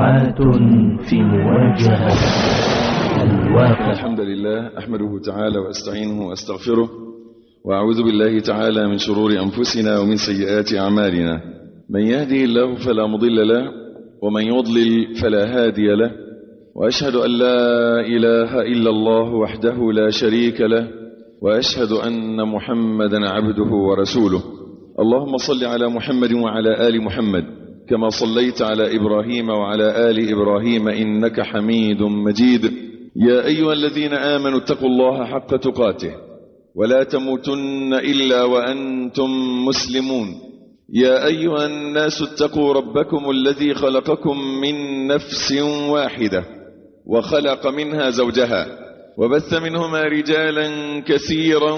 دعاة في مواجهة الواقع الحمد لله أحمده تعالى وأستعينه وأستغفره وأعوذ بالله تعالى من شرور أنفسنا ومن سيئات أعمالنا من يهده الله فلا مضل له ومن يضلل فلا هادي له وأشهد أن لا إله إلا الله وحده لا شريك له وأشهد أن محمدا عبده ورسوله اللهم صل على محمد وعلى آل محمد كما صليت على إبراهيم وعلى آل إبراهيم إنك حميد مجيد يا أيها الذين آمنوا اتقوا الله حق تقاته ولا تموتن إلا وأنتم مسلمون يا أيها الناس اتقوا ربكم الذي خلقكم من نفس واحدة وخلق منها زوجها وبث منهما رجالا كثيرا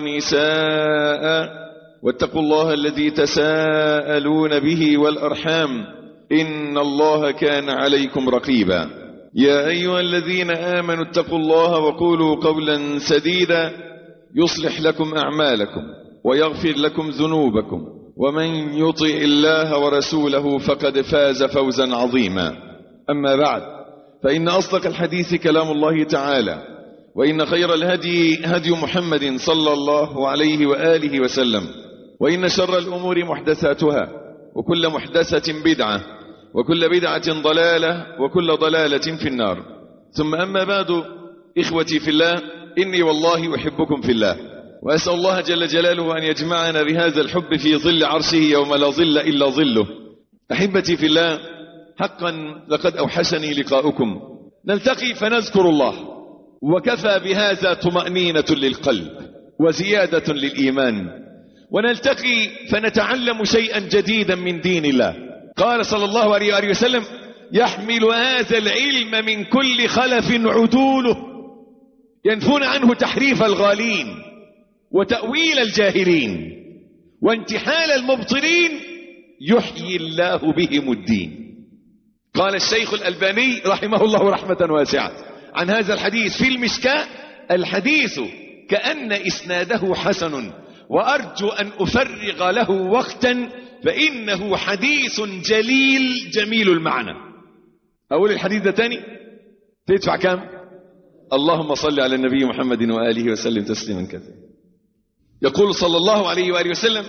ونساء واتقوا الله الذي تساءلون به والأرحام إن الله كان عليكم رقيبا يا أيها الذين آمنوا اتقوا الله وقولوا قولا سديدا يصلح لكم أعمالكم ويغفر لكم ذنوبكم ومن يطع الله ورسوله فقد فاز فوزا عظيما أما بعد فإن أصدق الحديث كلام الله تعالى وإن خير الهدي هدي محمد صلى الله عليه وآله وسلم وإن شر الأمور محدثاتها وكل محدثة بدعة وكل بدعة ضلالة وكل ضلالة في النار ثم أما بعد إخوتي في الله إني والله أحبكم في الله وأسأل الله جل جلاله أن يجمعنا بهذا الحب في ظل عرشه يوم لا ظل إلا ظله أحبتي في الله حقا لقد أوحشني لقاؤكم نلتقي فنذكر الله وكفى بهذا طمأنينة للقلب وزيادة للإيمان ونلتقي فنتعلم شيئا جديدا من دين الله قال صلى الله عليه وآله وسلم يحمل هذا العلم من كل خلف عدوله ينفون عنه تحريف الغالين وتأويل الجاهلين وانتحال المبطلين يحيي الله بهم الدين قال الشيخ الألباني رحمه الله رحمة واسعة عن هذا الحديث في المشكاة الحديث كأن إسناده حسن وأرجو أن أفرغ له وقتا فإنه حديث جليل جميل المعنى أقول الحديث ده تاني تدفع كام اللهم صل على النبي محمد وآله وسلم تسليما كثيرا يقول صلى الله عليه وآله وسلم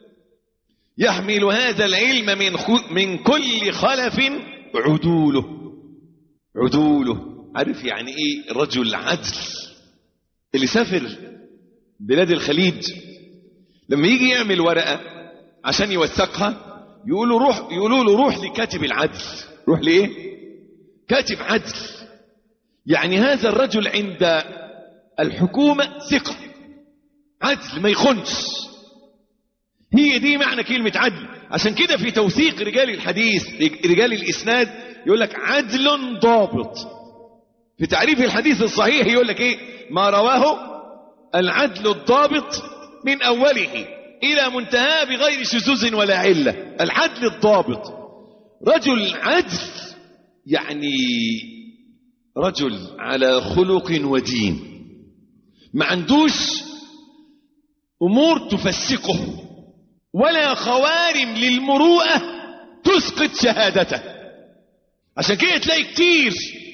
يحمل هذا العلم من, من كل خلف عدوله عدوله عارف يعني ايه رجل عدل اللي سافر بلاد الخليج لما يجي يعمل ورقة عشان يوثقها يقولوا روح يقولوا له روح لكاتب العدل روح لايه كاتب عدل يعني هذا الرجل عند الحكومة ثقة عدل ما يخنش هي دي معنى كلمة عدل عشان كده في توثيق رجال الحديث رجال الإسناد يقول لك عدل ضابط في تعريف الحديث الصحيح يقول لك ايه ما رواه العدل الضابط من أوله إلى منتهى بغير شذوذ ولا علة العدل الضابط رجل عدل يعني رجل على خلق ودين ما عندوش أمور تفسقه ولا خوارم للمروءة تسقط شهادته عشان كده تلاقي كتير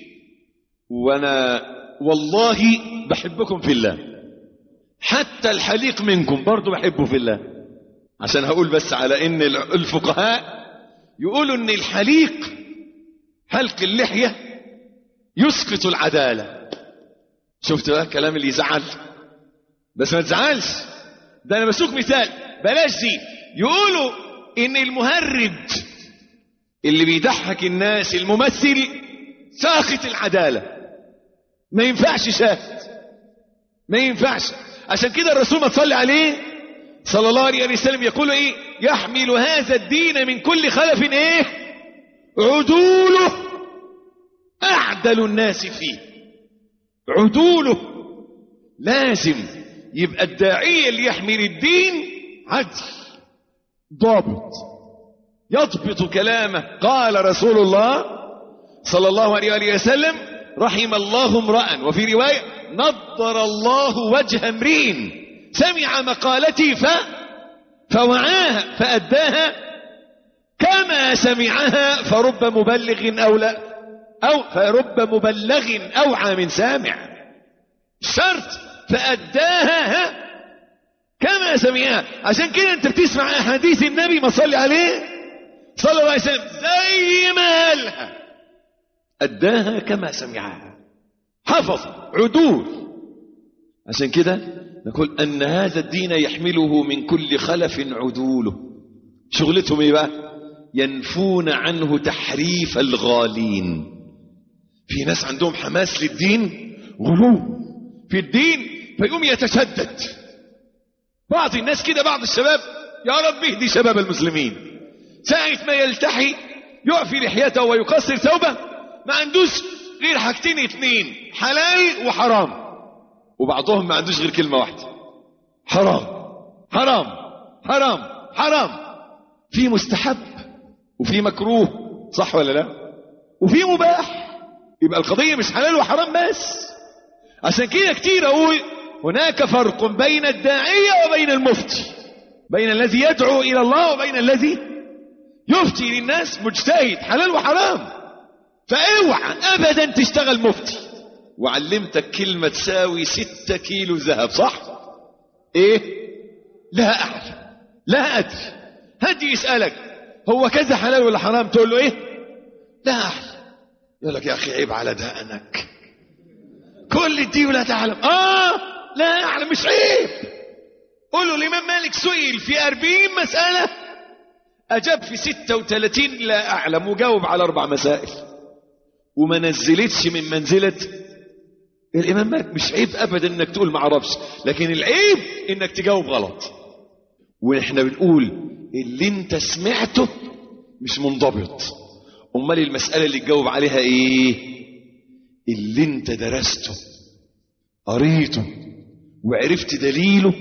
وانا والله بحبكم في الله حتى الحليق منكم برضو بحبه في الله عشان هقول بس على ان الفقهاء يقولوا ان الحليق حلق اللحية يسقط العدالة شفت بقى الكلام اللي يزعل بس ما تزعلش ده انا بسوق مثال بلاش دي يقولوا ان المهرج اللي بيضحك الناس الممثل ساخط العدالة ما ينفعش شاهد ما ينفعش عشان كده الرسول ما تصلي عليه صلى الله عليه وسلم يقول ايه يحمل هذا الدين من كل خلف ايه عدوله اعدل الناس فيه عدوله لازم يبقى الداعية اللي يحمل الدين عدل ضابط يضبط كلامه قال رسول الله صلى الله عليه وآله وسلم رحم الله امرأ وفي رواية نضر الله وجه امرئ سمع مقالتي ف فوعاها فأداها كما سمعها فرب مبلغ أو لا أو فرب مبلغ أوعى من سامع شرط فأداها ها كما سمعها عشان كده انت بتسمع أحاديث النبي ما صلي عليه صلى الله عليه وسلم زي ما قالها أداها كما سمعها حفظ عدول عشان كده نقول أن هذا الدين يحمله من كل خلف عدوله شغلتهم ايه بقى ينفون عنه تحريف الغالين في ناس عندهم حماس للدين غلو في الدين فيقوم يتشدد بعض الناس كده بعض الشباب يا رب اهدي شباب المسلمين ساعة ما يلتحي يعفي لحيته ويقصر ثوبه ما عندوش غير حاجتين اتنين حلال وحرام وبعضهم ما عندوش غير كلمة واحدة حرام حرام حرام حرام في مستحب وفي مكروه صح ولا لا وفي مباح يبقى القضية مش حلال وحرام بس عشان كده كتير اقول هناك فرق بين الداعية وبين المفتي بين الذي يدعو الى الله وبين الذي يفتي للناس مجتهد حلال وحرام فاوعى ابدا تشتغل مفتي وعلمتك كلمة تساوي ستة كيلو ذهب صح ايه لا اعلم لا ادري هدي يسألك هو كذا حلال ولا حرام تقول له ايه لا اعلم يقول لك يا اخي عيب على دقنك كل دي ولا تعلم اه لا اعلم مش عيب قول له الامام مالك سئل في أربعين مسألة اجاب في ستة وثلاثين لا اعلم وجاوب على اربع مسائل وما نزلتش من منزلة الامام مالك مش عيب ابدا انك تقول ما اعرفش لكن العيب انك تجاوب غلط واحنا بنقول اللي انت سمعته مش منضبط امال المسألة اللي تجاوب عليها ايه اللي انت درسته قريته وعرفت دليله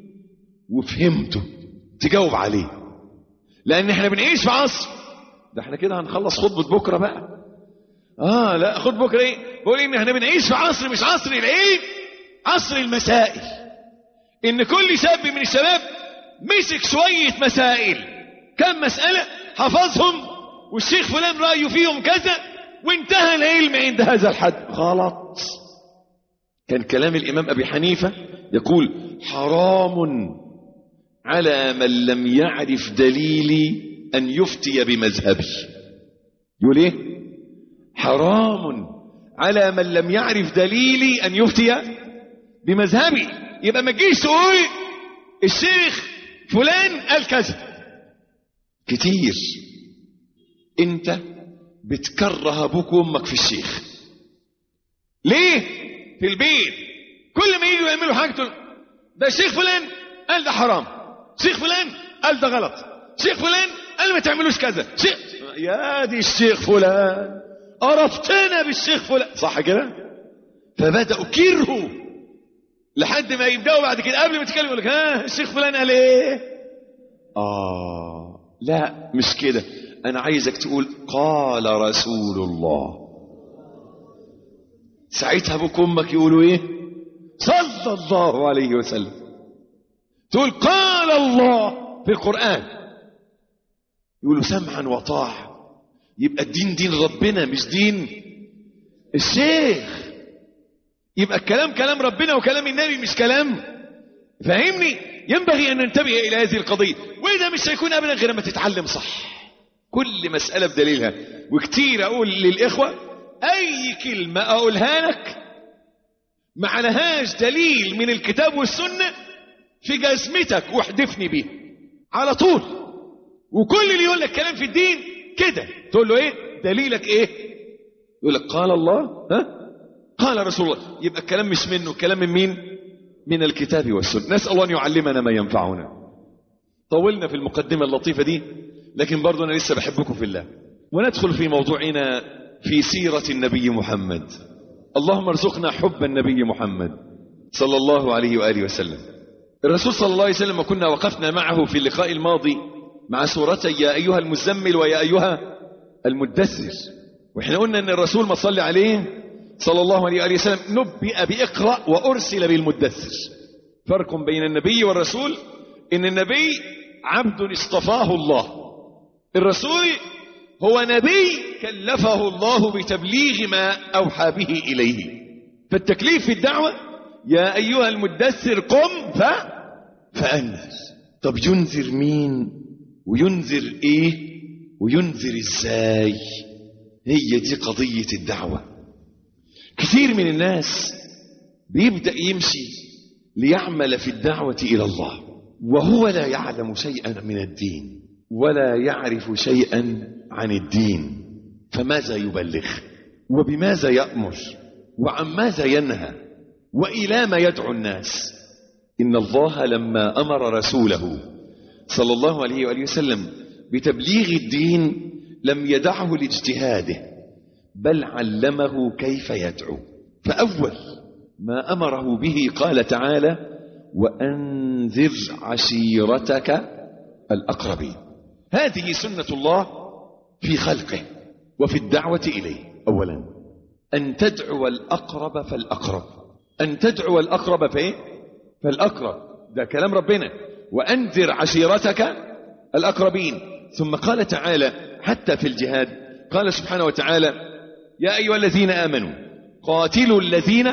وفهمته تجاوب عليه لان احنا بنعيش في عصر ده احنا كده هنخلص خطبة بكرة بقى اه لا خد بكرة ايه بقول ان احنا بنعيش في عصر مش عصر العيب عصر المسائل ان كل شاب من الشباب مسك شوية مسائل كم مسألة حفظهم والشيخ فلان رأيه فيهم كذا وانتهى العلم عند هذا الحد غلط كان كلام الإمام أبي حنيفة يقول حرام على من لم يعرف دليلي أن يفتي بمذهبي يقول إيه حرام على من لم يعرف دليلي أن يفتي بمذهبي يبقى ما تجيش تقول الشيخ فلان قال كذا كتير انت بتكره ابوك وامك في الشيخ ليه في البيت كل ما يجوا يعملوا حاجه تقول ده الشيخ فلان قال ده حرام شيخ فلان قال ده غلط شيخ فلان قال ما تعملوش كذا شيخ يا دي الشيخ فلان قرفتنا بالشيخ فلان صح كده فبداوا كرهوا لحد ما يبداوا بعد كده قبل ما تتكلم يقول لك ها الشيخ فلان قال ايه اه لا مش كده انا عايزك تقول قال رسول الله ساعتها ابوك وامك يقولوا ايه صلى الله عليه وسلم تقول قال الله في القرآن يقولوا سمعا وطاعة يبقى الدين دين ربنا مش دين الشيخ يبقى الكلام كلام ربنا وكلام النبي مش كلام فاهمني ينبغي أن ننتبه إلى هذه القضية وإذا مش هيكون أبدا غير ما تتعلم صح كل مسألة بدليلها وكتير أقول للإخوة أي كلمة أقولها لك ما عليهاش دليل من الكتاب والسنة في جزمتك واحدفني بيه على طول وكل اللي يقول لك كلام في الدين كده تقول له ايه دليلك ايه يقول لك قال الله ها قال رسول الله يبقى الكلام مش منه الكلام من مين من الكتاب والسنة نسأل الله أن يعلمنا ما ينفعنا طولنا في المقدمة اللطيفة دي لكن برضو أنا لسه بحبكم في الله وندخل في موضوعنا في سيرة النبي محمد اللهم ارزقنا حب النبي محمد صلى الله عليه وآله وسلم الرسول صلى الله عليه وسلم وكنا وقفنا معه في اللقاء الماضي مع سورتي يا أيها المزمل ويا أيها المدثر وإحنا قلنا أن الرسول ما صلى عليه صلى الله عليه وآله وسلم نبئ بإقرأ وأرسل بالمدثر فرق بين النبي والرسول إن النبي عبد اصطفاه الله الرسول هو نبي كلفه الله بتبليغ ما أوحى به إليه فالتكليف في الدعوة يا أيها المدثر قم ف فأنذر طب ينذر مين وينذر إيه وينذر إزاي هي دي قضية الدعوة كثير من الناس بيبدأ يمشي ليعمل في الدعوة إلى الله وهو لا يعلم شيئا من الدين ولا يعرف شيئا عن الدين فماذا يبلغ وبماذا يأمر وعن ماذا ينهى وإلى ما يدعو الناس إن الله لما أمر رسوله صلى الله عليه وآله وسلم بتبليغ الدين لم يدعه لاجتهاده بل علمه كيف يدعو فأول ما أمره به قال تعالى وأنذر عشيرتك الأقربين هذه سنة الله في خلقه وفي الدعوة إليه أولا أن تدعو الأقرب فالأقرب أن تدعو الأقرب فإيه؟ فالأقرب ده كلام ربنا وأنذر عشيرتك الأقربين ثم قال تعالى حتى في الجهاد قال سبحانه وتعالى يا أيها الذين آمنوا قاتلوا الذين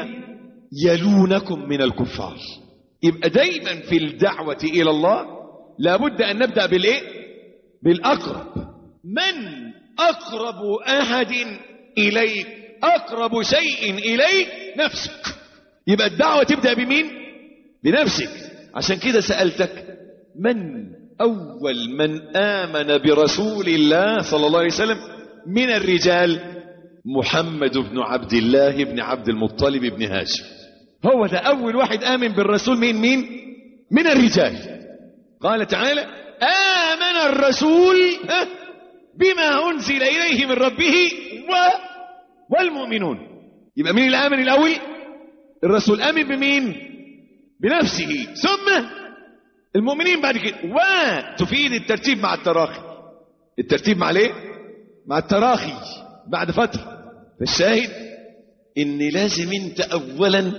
يلونكم من الكفار يبقى دايما في الدعوة إلى الله لابد أن نبدأ بالإيه بالأقرب من أقرب أحد إليك أقرب شيء إليك نفسك يبقى الدعوة تبدأ بمين بنفسك عشان كده سألتك من أول من آمن برسول الله صلى الله عليه وسلم من الرجال محمد بن عبد الله بن عبد المطلب بن هاشم هو ده أول واحد آمن بالرسول مين مين من الرجال قال تعالى آمن الرسول ها، بما أنزل إليه من ربه و والمؤمنون يبقى مين اللي آمن الأول الرسول آمن بمين بنفسه ثم المؤمنين بعد كده وتفيد الترتيب مع التراخي الترتيب مع ليه مع التراخي بعد فترة فالشاهد ان لازم انت اولا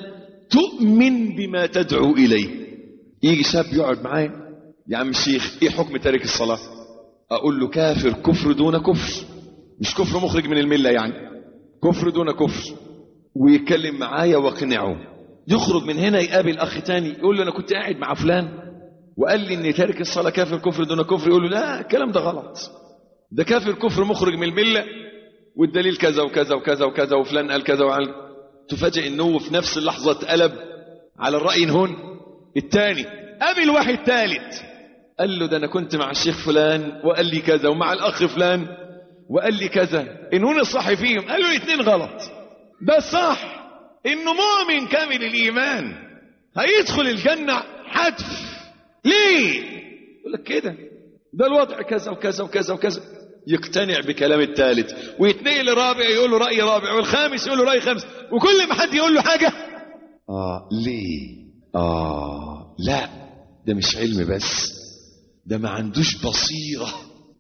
تؤمن بما تدعو اليه يجي شاب يقعد معايا يا عم الشيخ ايه حكم تارك الصلاة اقول له كافر كفر دون كفر مش كفر مخرج من الملة يعني كفر دون كفر ويتكلم معايا واقنعه يخرج من هنا يقابل اخ تاني يقول له انا كنت قاعد مع فلان وقال لي ان تارك الصلاة كافر كفر دون كفر يقول له لا الكلام ده غلط ده كافر كفر مخرج من الملة والدليل كذا وكذا وكذا وكذا وفلان قال كذا وقال تفاجئ انه هو في نفس اللحظة اتقلب على الرأي هون الثاني قابل واحد ثالث قال له ده انا كنت مع الشيخ فلان وقال لي كذا ومع الاخ فلان وقال لي كذا ان هنا الصح فيهم قال له الاثنين غلط ده الصح انه مؤمن كامل الايمان هيدخل الجنة حتف ليه يقول لك كده ده الوضع كذا وكذا وكذا وكذا يقتنع بكلام الثالث ويتنقل لرابع يقول له رأي رابع والخامس يقول له رأي خامس وكل ما حد يقول له حاجة آه ليه آه لا ده مش علم بس ده ما عندوش بصيرة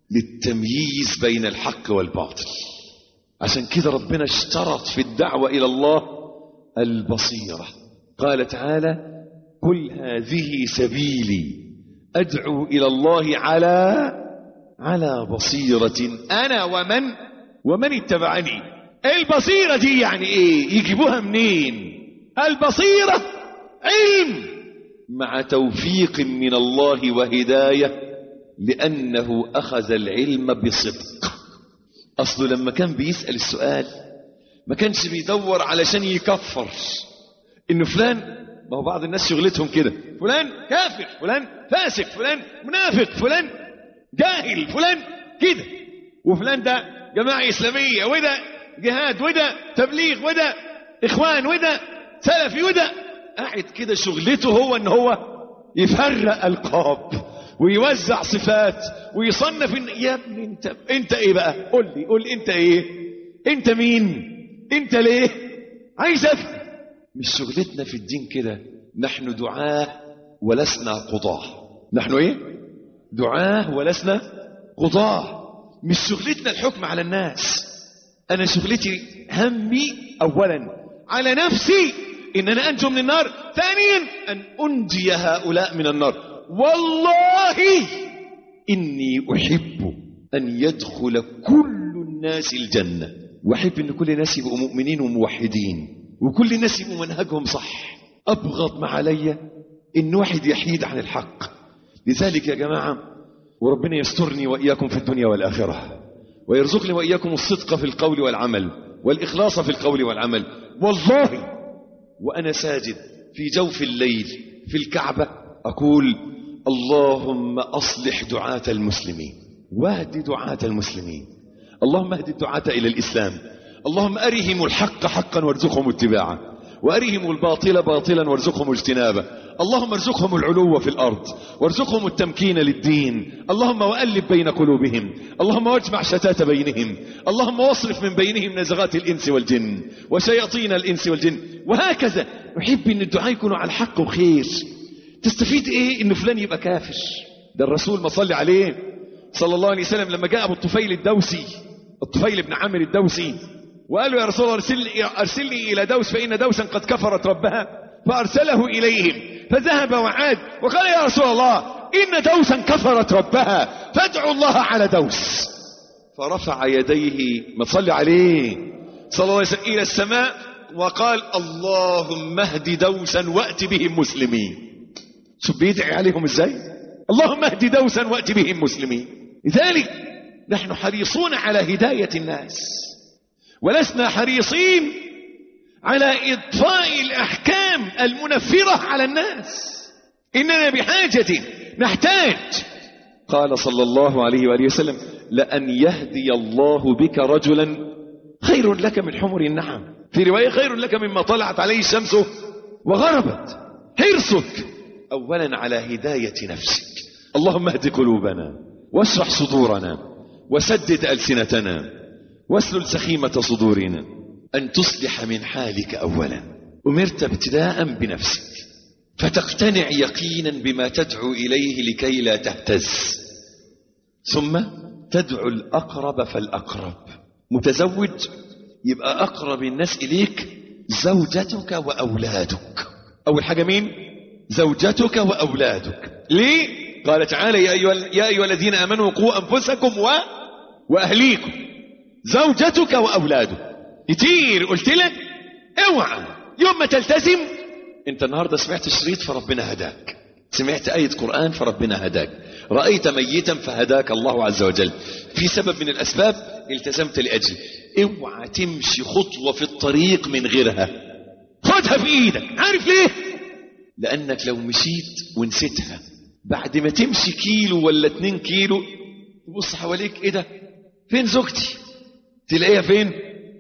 للتمييز بين الحق والباطل عشان كده ربنا اشترط في الدعوة إلى الله البصيرة قال تعالى قل هذه سبيلي أدعو إلى الله على على بصيرة أنا ومن ومن اتبعني البصيرة دي يعني إيه يجيبوها منين البصيرة علم مع توفيق من الله وهداية لأنه أخذ العلم بصدق أصله لما كان بيسأل السؤال ما كانش بيدور علشان يكفر إنه فلان ما هو بعض الناس شغلتهم كده فلان كافر فلان فاسق فلان منافق فلان جاهل فلان كده وفلان ده جماعة إسلامية وده جهاد وده تبليغ وده إخوان وده سلفي وده قاعد كده شغلته هو ان هو يفرق القاب ويوزع صفات ويصنف إن يا ابني انت انت ايه بقى قول لي قول انت ايه انت مين انت ليه عايز افهم مش شغلتنا في الدين كده نحن دعاه ولسنا قضاه نحن ايه دعاه ولسنا قضاه مش شغلتنا الحكم على الناس انا شغلتي همي اولا على نفسي ان انا انجو من النار ثانيا ان انجي هؤلاء من النار والله اني احب أن يدخل كل الناس الجنة وأحب أن كل الناس يبقوا مؤمنين وموحدين وكل الناس يبقوا منهجهم صح أبغض ما علي إن واحد يحيد عن الحق لذلك يا جماعة وربنا يسترني وإياكم في الدنيا والآخرة ويرزقني وإياكم الصدق في القول والعمل والإخلاص في القول والعمل والله وأنا ساجد في جوف الليل في الكعبة أقول اللهم أصلح دعاة المسلمين واهد دعاة المسلمين اللهم اهد الدعاة إلى الإسلام اللهم أرهم الحق حقا وارزقهم اتباعه وأرهم الباطل باطلا وارزقهم اجتنابه اللهم ارزقهم العلو في الأرض وارزقهم التمكين للدين اللهم وألف بين قلوبهم اللهم واجمع شتات بينهم اللهم واصرف من بينهم نزغات الإنس والجن وشياطين الإنس والجن وهكذا أحب أن الدعاء يكونوا على الحق وخير تستفيد إيه أن فلان يبقى كافر ده الرسول ما صلي عليه صلى الله عليه وسلم لما جاء أبو الطفيل الدوسي الطفيل بن عامر الدوسي وقال له يا رسول الله أرسلني, أرسلني إلى دوس فإن دوسا قد كفرت ربها فأرسله إليهم فذهب وعاد وقال يا رسول الله إن دوسا كفرت ربها فادعوا الله على دوس فرفع يديه ما تصلي عليه صلى الله عليه وسلم إلى السماء وقال اللهم اهد دوسا وأت بهم مسلمين شوف بيدعي عليهم ازاي اللهم اهد دوسا وأت بهم مسلمين لذلك نحن حريصون على هداية الناس ولسنا حريصين على إضفاء الأحكام المنفرة على الناس إننا بحاجة نحتاج قال صلى الله عليه وآله وسلم لأن يهدي الله بك رجلا خير لك من حمر النعم في رواية خير لك مما طلعت عليه الشمس وغربت حرصك أولا على هداية نفسك اللهم اهد قلوبنا واشرح صدورنا وسدد ألسنتنا واسلل سخيمة صدورنا أن تصلح من حالك أولا أمرت ابتداء بنفسك فتقتنع يقينا بما تدعو إليه لكي لا تهتز ثم تدعو الأقرب فالأقرب متزوج يبقى أقرب الناس إليك زوجتك وأولادك أول حاجة مين زوجتك وأولادك ليه قال تعالى يا أيها, يا أيها الذين آمنوا قوا أنفسكم و... وأهليكم زوجتك وأولادك كتير قلت لك اوعى يوم ما تلتزم انت النهاردة سمعت شريط فربنا هداك سمعت آية قرآن فربنا هداك رأيت ميتا فهداك الله عز وجل في سبب من الأسباب التزمت لأجل اوعى تمشي خطوة في الطريق من غيرها خدها في ايدك عارف ليه لأنك لو مشيت ونسيتها بعد ما تمشي كيلو ولا اتنين كيلو تبص حواليك ايه ده فين زوجتي تلاقيها فين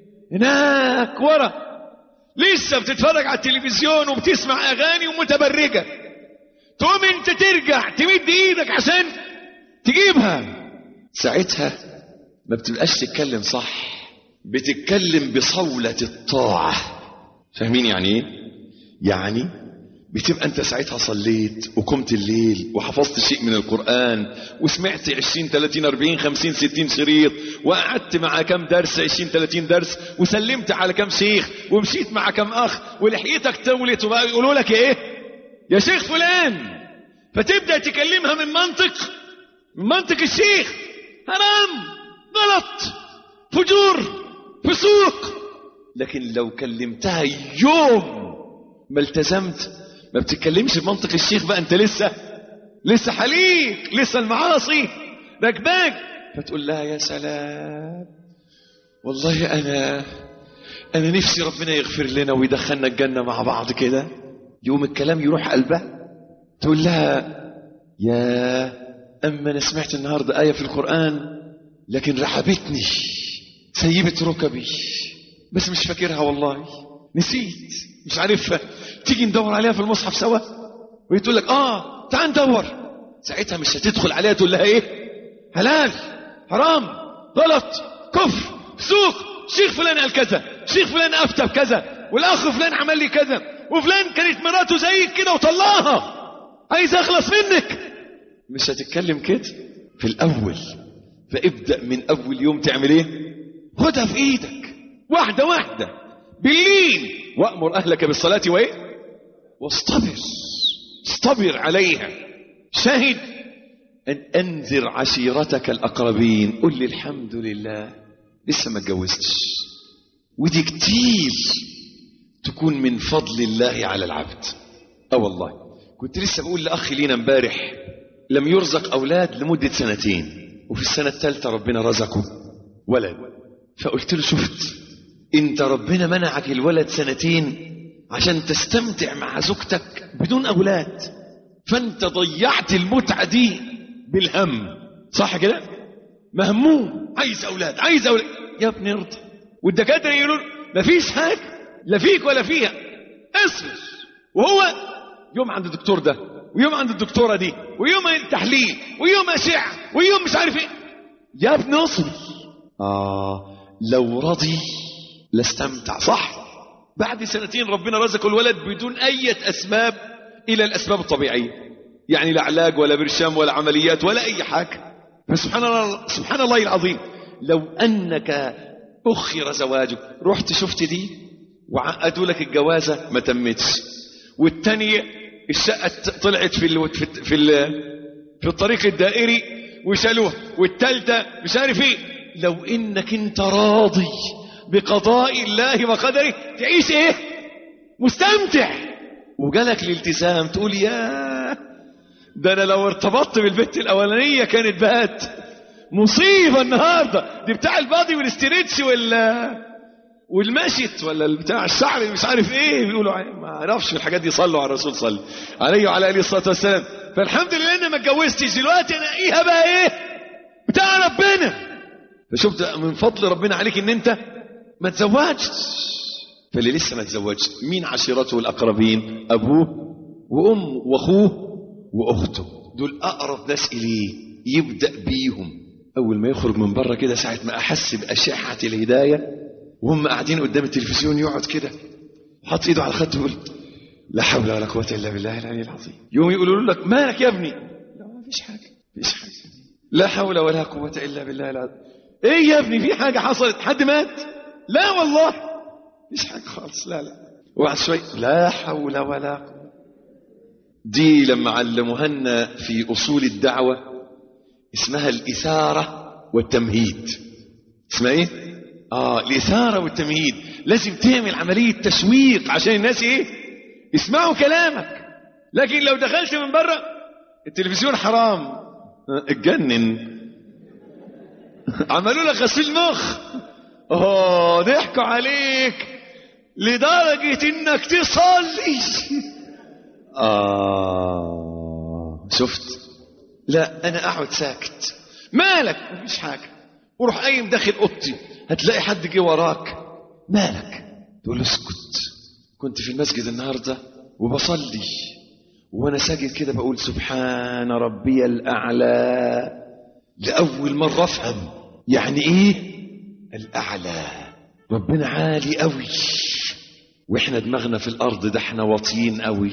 هناك ورا لسه بتتفرج على التلفزيون وبتسمع اغاني ومتبرجه تقوم انت ترجع تمد ايدك عشان تجيبها ساعتها ما بتبقاش تتكلم صح بتتكلم بصولة الطاعة فاهمين يعني ايه يعني بتبقى انت ساعتها صليت وقمت الليل وحفظت شيء من القرآن وسمعت 20 30 40 50 60 شريط وقعدت مع كم درس 20 30 درس وسلمت على كم شيخ ومشيت مع كم اخ ولحيتك طولت وبقى يقولوا لك ايه يا شيخ فلان فتبدأ تكلمها من منطق من منطق الشيخ حرام غلط فجور فسوق لكن لو كلمتها يوم ما التزمت ما بتتكلمش بمنطق الشيخ بقى انت لسه لسه حليق لسه المعاصي راكباك فتقول لها يا سلام والله انا انا نفسي ربنا يغفر لنا ويدخلنا الجنه مع بعض كده يوم الكلام يروح قلبها تقول لها يا اما انا سمعت النهارده ايه في القران لكن رعبتني سيبت ركبي بس مش فاكرها والله نسيت مش عارفها تيجي ندور عليها في المصحف سوا وهي تقول لك اه تعال ندور ساعتها مش هتدخل عليها تقول لها ايه حلال حرام غلط كفر سوق شيخ فلان قال كذا شيخ فلان افتى بكذا والاخ فلان عمل لي كذا وفلان كانت مراته زيك كده وطلعها عايز اخلص منك مش هتتكلم كده في الاول فابدا من اول يوم تعمل ايه خدها في ايدك واحده واحده باللين وامر اهلك بالصلاه وايه واصطبر اصطبر عليها شاهد أن أنذر عشيرتك الأقربين قل لي الحمد لله لسه ما اتجوزتش ودي كتير تكون من فضل الله على العبد اه والله كنت لسه بقول لاخ لينا امبارح لم يرزق اولاد لمده سنتين وفي السنه الثالثه ربنا رزقه ولد فقلت له شفت انت ربنا منعك الولد سنتين عشان تستمتع مع زوجتك بدون اولاد فانت ضيعت المتعه دي بالهم صح كده مهموم عايز اولاد عايز اولاد يا ابني ارضى والدكاتره يقولون مفيش حاجه لا فيك ولا فيها اصبر وهو يوم عند الدكتور ده ويوم عند الدكتوره دي ويوم التحليل ويوم اشعه ويوم مش عارف ايه يا ابني اصبر اه لو رضي لاستمتع صح بعد سنتين ربنا رزقه الولد بدون اي اسباب الى الاسباب الطبيعيه يعني لا علاج ولا برشام ولا عمليات ولا اي حاجه فسبحان الله سبحان الله العظيم لو انك اخر زواجك رحت شفت دي وعقدوا لك الجوازه ما تمتش والثانيه الشقه طلعت في ال في ال في, ال في الطريق الدائري وشالوها والثالثه مش عارف ايه لو انك انت راضي بقضاء الله وقدره تعيش ايه مستمتع وجالك الالتزام تقول يا ده انا لو ارتبطت بالبنت الاولانيه كانت بقت مصيبه النهارده دي بتاع البادي والاستريتش وال والمشت ولا بتاع الشعر مش عارف ايه بيقولوا ما اعرفش الحاجات دي صلوا على الرسول صلى عليه وعلى اله الصلاه والسلام فالحمد لله اني ما اتجوزتش دلوقتي انقيها بقى ايه بتاع ربنا فشفت من فضل ربنا عليك ان انت ما تزوجتش فاللي لسه ما تزوجش مين عشيرته الاقربين ابوه وامه واخوه واخته دول اقرب ناس اليه يبدا بيهم اول ما يخرج من بره كده ساعه ما احس باشعه الهدايه وهم قاعدين قدام التلفزيون يقعد كده حاطط ايده على خده يقول لا حول ولا قوه الا بالله العلي العظيم يوم يقولوا لك مالك يا ابني لا ما فيش حاجه فيش حاجه لا حول ولا قوه الا بالله العظيم ايه يا ابني في حاجه حصلت حد مات لا والله مفيش حاجه خالص لا لا وبعد شوي لا حول ولا قوه دي لما علموها لنا في اصول الدعوه اسمها الاثاره والتمهيد اسمها ايه اه الاثاره والتمهيد لازم تعمل عمليه تسويق عشان الناس ايه يسمعوا كلامك لكن لو دخلت من بره التلفزيون حرام اتجنن عملوا لك غسيل مخ اه ضحكوا عليك لدرجة انك تصلي اه شفت لا انا اقعد ساكت مالك مفيش حاجة وروح قايم داخل اوضتي هتلاقي حد جه وراك مالك تقول له اسكت كنت في المسجد النهارده وبصلي وانا ساجد كده بقول سبحان ربي الاعلى لاول مره افهم يعني ايه الاعلى ربنا عالي قوي واحنا دماغنا في الارض ده احنا واطيين قوي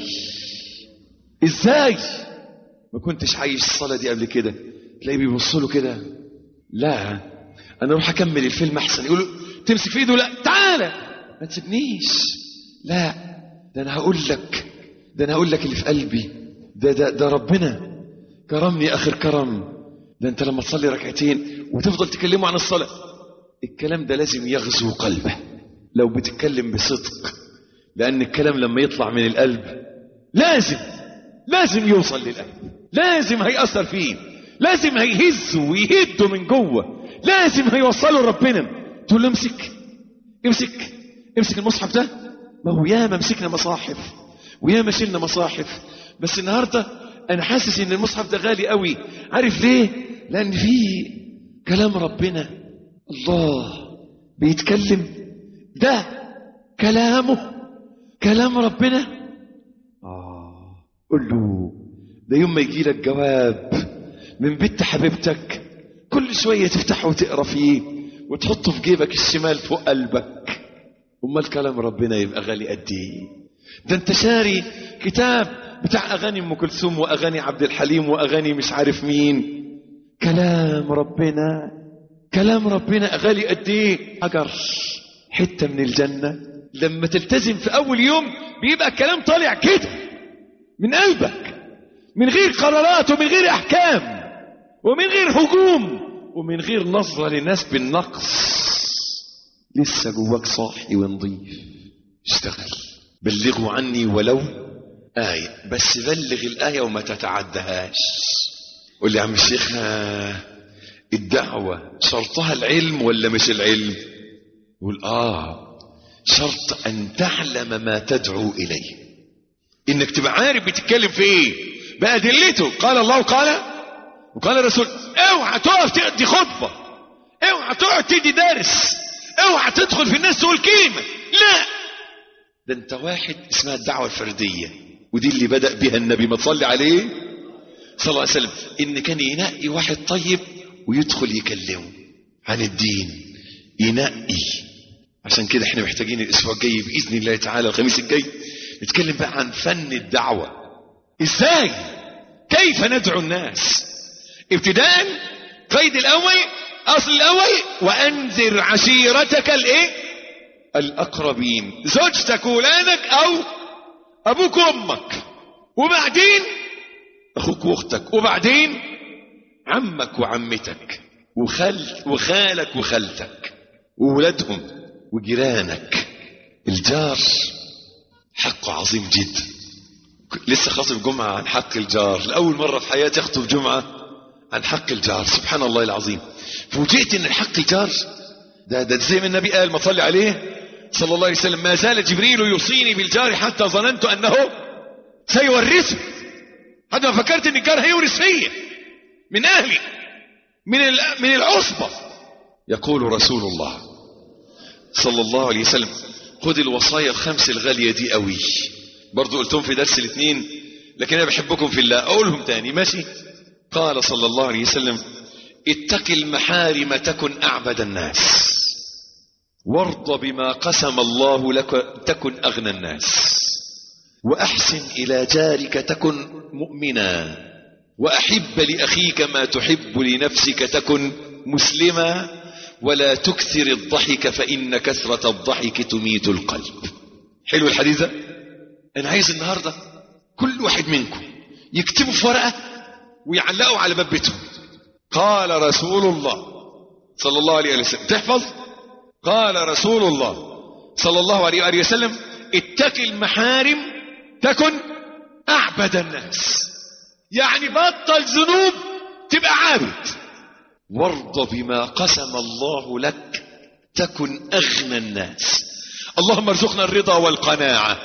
ازاي ما كنتش عايش الصلاه دي قبل كده تلاقيه بيبص له كده لا انا اروح اكمل الفيلم احسن يقول له تمسك في ايده لا تعالى ما تسيبنيش لا ده انا هقول لك ده انا هقول لك اللي في قلبي ده ده ده ربنا كرمني اخر كرم ده انت لما تصلي ركعتين وتفضل تكلمه عن الصلاه الكلام ده لازم يغزو قلبه لو بتتكلم بصدق لان الكلام لما يطلع من القلب لازم لازم يوصل للقلب لازم هيأثر فيه لازم هيهزه ويهده من جوه لازم هيوصله لربنا تقول له امسك امسك امسك المصحف ده ما هو ياما مسكنا مصاحف وياما شلنا مصاحف بس النهارده انا حاسس ان المصحف ده غالي قوي عارف ليه لان فيه كلام ربنا الله بيتكلم ده كلامه كلام ربنا اه قول له ده يوم ما يجي لك جواب من بنت حبيبتك كل شويه تفتحه وتقرا فيه وتحطه في جيبك الشمال فوق قلبك امال كلام ربنا يبقى غالي قد ايه ده انت شاري كتاب بتاع اغاني ام كلثوم واغاني عبد الحليم واغاني مش عارف مين كلام ربنا كلام ربنا غالي قد ايه حجر حته من الجنه لما تلتزم في اول يوم بيبقى الكلام طالع كده من قلبك من غير قرارات ومن غير احكام ومن غير هجوم ومن غير نظرة للناس بالنقص لسه جواك صاحي ونظيف اشتغل بلغوا عني ولو آية بس بلغ الآية وما تتعدهاش قول لي يا عم الشيخ ها، الدعوة شرطها العلم ولا مش العلم يقول آه شرط أن تعلم ما تدعو إليه إنك تبقى عارف بتتكلم في إيه بأدلته قال الله وقال وقال الرسول اوعى تقف تدي خطبة اوعى تقعد تدي درس اوعى تدخل في الناس تقول كلمة لا ده انت واحد اسمها الدعوة الفردية ودي اللي بدأ بها النبي ما تصلي عليه صلى الله عليه وسلم ان كان ينقي واحد طيب ويدخل يكلمه عن الدين ينقي عشان كده احنا محتاجين الاسبوع الجاي باذن الله تعالى الخميس الجاي نتكلم بقى عن فن الدعوة ازاي كيف ندعو الناس ابتداء قيد الاول اصل الاول وانذر عشيرتك الايه الاقربين زوجتك ولادك او ابوك وامك وبعدين اخوك واختك وبعدين عمك وعمتك وخال وخالك وخالتك وولادهم وجيرانك الجار حقه عظيم جدا لسه خاطب جمعة عن حق الجار لأول مرة في حياتي أخطب جمعة عن حق الجار سبحان الله العظيم فوجئت ان حق الجار ده ده زي ما النبي قال ما صلي عليه صلى الله عليه وسلم ما زال جبريل يوصيني بالجار حتى ظننت انه سيورثه حتى ما فكرت ان الجار هيورث فيا من اهلي من ال- من العصبه يقول رسول الله صلى الله عليه وسلم خد الوصايا الخمس الغاليه دي قوي برضو قلتهم في درس الاثنين لكن انا بحبكم في الله اقولهم تاني ماشي قال صلى الله عليه وسلم اتق المحارم تكن اعبد الناس وارض بما قسم الله لك تكن اغنى الناس واحسن الى جارك تكن مؤمنا واحب لاخيك ما تحب لنفسك تكن مسلما ولا تكثر الضحك فان كثره الضحك تميت القلب حلو الحديث ده انا عايز النهارده كل واحد منكم يكتبوا في ورقه ويعلقوا على باب بيتهم قال رسول الله صلى الله عليه وسلم تحفظ قال رسول الله صلى الله عليه وآله وسلم اتق المحارم تكن أعبد الناس يعني بطل ذنوب تبقى عابد وارض بما قسم الله لك تكن أغنى الناس اللهم ارزقنا الرضا والقناعة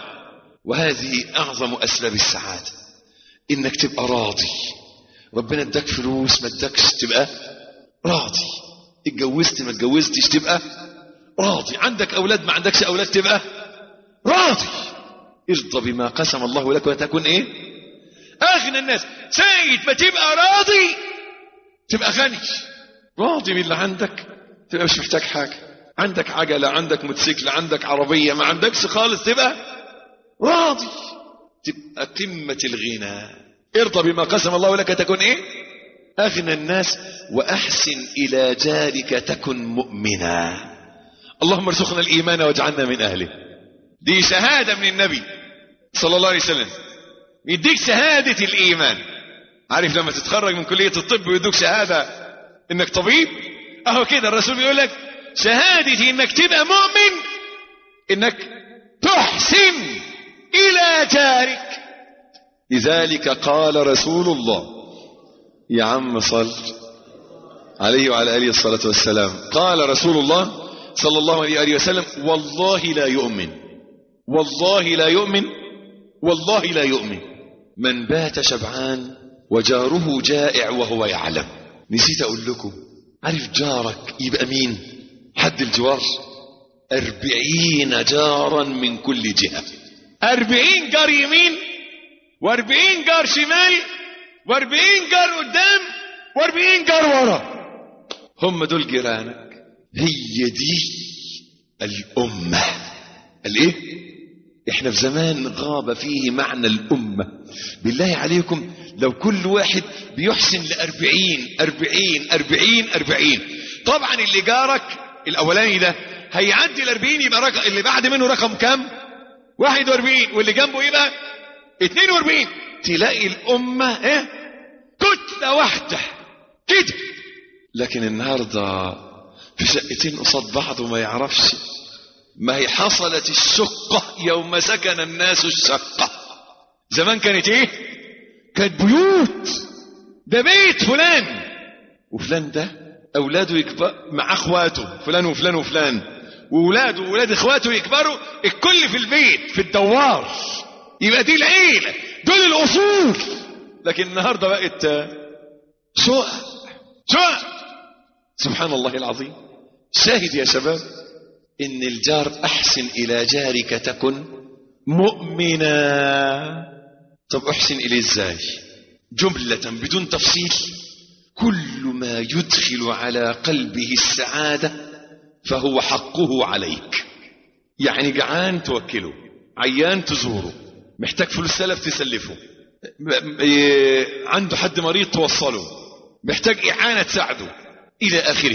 وهذه أعظم أسباب السعادة إنك تبقى راضي ربنا اداك فلوس ما اداكش تبقى راضي اتجوزت ما اتجوزتش تبقى راضي عندك اولاد ما عندكش اولاد تبقى راضي ارضى بما قسم الله لك وتكون ايه اغنى الناس سيد ما تبقى راضي تبقى غني راضي باللي عندك تبقى مش محتاج حاجه عندك عجله عندك موتوسيكل عندك عربيه ما عندكش خالص تبقى راضي تبقى قمه الغنى ارضى بما قسم الله لك تكن ايه اغنى الناس واحسن الى جارك تكن مؤمنا اللهم ارزقنا الايمان واجعلنا من اهله دي شهاده من النبي صلى الله عليه وسلم يديك شهاده الايمان عارف لما تتخرج من كليه الطب ويدوك شهاده انك طبيب اهو كده الرسول بيقول لك شهادتي انك تبقى مؤمن انك تحسن الى جارك لذلك قال رسول الله يا عم صل عليه وعلى اله الصلاه والسلام قال رسول الله صلى الله عليه وآله وسلم والله لا يؤمن والله لا يؤمن والله لا يؤمن من بات شبعان وجاره جائع وهو يعلم نسيت اقول لكم عارف جارك يبقى مين حد الجوار أربعين جارا من كل جهة أربعين جار يمين واربعين جار شمال واربعين جار قدام واربعين جار ورا هم دول جيرانك هي دي الأمة الايه احنا في زمان غاب فيه معنى الأمة بالله عليكم لو كل واحد بيحسن لأربعين أربعين أربعين أربعين طبعا اللي جارك الأولاني ده هيعدي الأربعين يبقى رقم اللي بعد منه رقم كام واحد واربعين واللي جنبه يبقى اتنين واربعين تلاقي الأمة ايه كتلة واحدة لكن النهارده في شقتين قصاد بعض وما يعرفش ما هي حصلت الشقة يوم سكن الناس الشقة زمان كانت ايه كانت بيوت ده بيت فلان وفلان ده اولاده يكبر مع اخواته فلان وفلان وفلان واولاده واولاد اخواته يكبروا الكل في البيت في الدوار يبقى دي العيله دول الاصول لكن النهارده بقت آه، شقق شقق سبحان الله العظيم شاهد يا شباب ان الجار احسن الى جارك تكن مؤمنا طب احسن اليه ازاي جمله بدون تفصيل كل ما يدخل على قلبه السعاده فهو حقه عليك يعني جعان توكله عيان تزوره محتاج فلوس سلف تسلفه م- م- إيه، عنده حد مريض توصله محتاج إعانة تساعده إلى آخره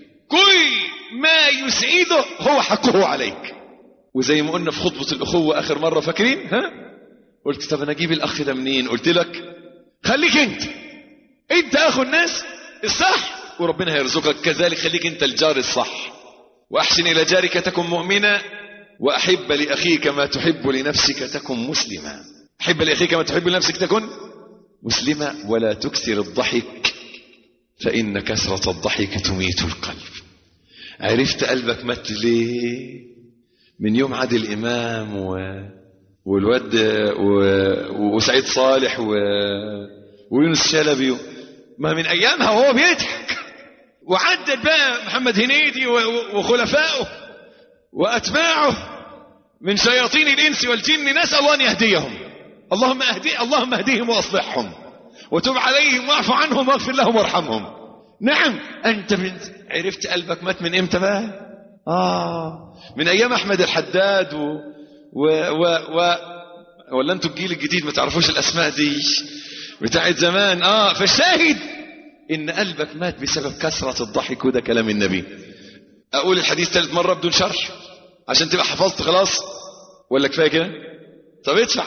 كل ما يسعده هو حقه عليك وزي ما قلنا في خطبة الأخوة آخر مرة فاكرين ها قلت طب أنا أجيب الأخ ده منين قلت لك خليك أنت أنت أخو الناس الصح وربنا هيرزقك كذلك خليك أنت الجار الصح وأحسن إلى جارك تكن مؤمنا وأحب لأخيك ما تحب لنفسك تكن مسلما أحب لأخيك ما تحب لنفسك تكن مسلما ولا تكثر الضحك فإن كثرة الضحك تميت القلب عرفت قلبك مات ليه من يوم عادل إمام و... والواد و... وسعيد صالح و... ويونس شلبي و... ما من أيامها وهو بيضحك وعدد بقى محمد هنيدي و... و- وخلفائه وأتباعه من شياطين الإنس والجن نسأل الله أن يهديهم اللهم اهدي اللهم اهديهم واصلحهم وتب عليهم واعف عنهم واغفر لهم وارحمهم نعم انت من عرفت قلبك مات من امتى بقى اه من ايام احمد الحداد و... و... و... و... ولا انتوا الجيل الجديد ما تعرفوش الاسماء دي بتاعت زمان اه فالشاهد ان قلبك مات بسبب كثرة الضحك وده كلام النبي اقول الحديث ثالث مرة بدون شرح عشان تبقى حفظت خلاص ولا كفايه كده طب ادفع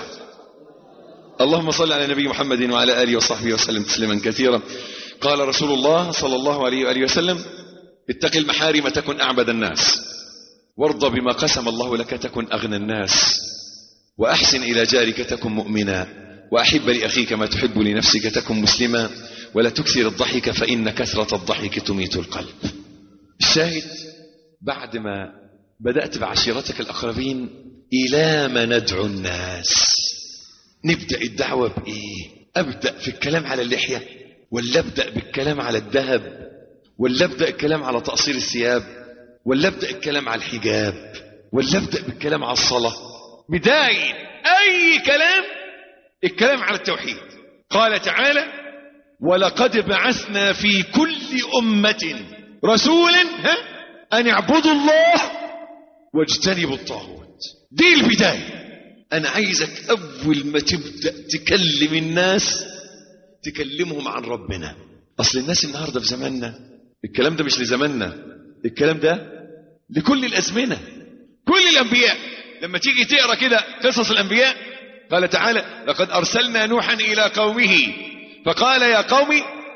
اللهم صل على نبي محمد وعلى اله وصحبه وسلم تسليما كثيرا قال رسول الله صلى الله عليه واله وسلم اتق المحارم تكن اعبد الناس وارض بما قسم الله لك تكن اغنى الناس واحسن الى جارك تكن مؤمنا واحب لاخيك ما تحب لنفسك تكن مسلما ولا تكثر الضحك فان كثره الضحك تميت القلب الشاهد بعد ما بدات بعشيرتك الاقربين الى ما ندعو الناس نبدأ الدعوة بإيه أبدأ في الكلام على اللحية ولا أبدأ بالكلام على الذهب ولا أبدأ الكلام على تقصير الثياب ولا أبدأ الكلام على الحجاب ولا أبدأ بالكلام على الصلاة بداية أي كلام الكلام على التوحيد قال تعالى ولقد بعثنا في كل أمة رسولا ها أن اعبدوا الله واجتنبوا الطاغوت دي البداية أنا عايزك أول ما تبدأ تكلم الناس تكلمهم عن ربنا أصل الناس النهاردة في زماننا الكلام ده مش لزماننا الكلام ده لكل الأزمنة كل الأنبياء لما تيجي تقرأ كده قصص الأنبياء قال تعالى لقد أرسلنا نوحا إلى قومه فقال يا قوم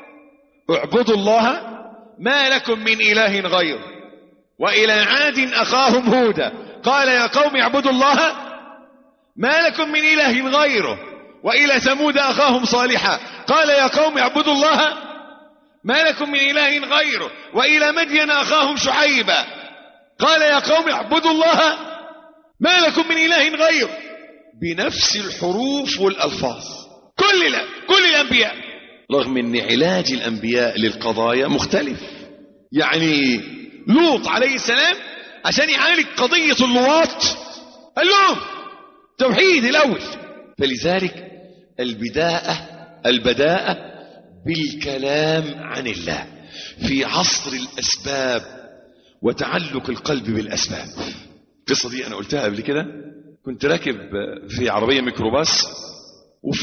اعبدوا الله ما لكم من إله غيره وإلى عاد أخاهم هودا قال يا قوم اعبدوا الله ما لكم من إله غيره وإلى ثمود أخاهم صالحا قال يا قوم اعبدوا الله ما لكم من إله غيره وإلى مدين أخاهم شعيبا قال يا قوم اعبدوا الله ما لكم من إله غيره بنفس الحروف والألفاظ كل لا كل الأنبياء رغم أن علاج الأنبياء للقضايا مختلف يعني لوط عليه السلام عشان يعالج قضية اللواط قال لهم توحيد الأول فلذلك البداءة البداءة بالكلام عن الله في عصر الأسباب وتعلق القلب بالأسباب القصة دي أنا قلتها قبل كده كنت راكب في عربية ميكروباص وفي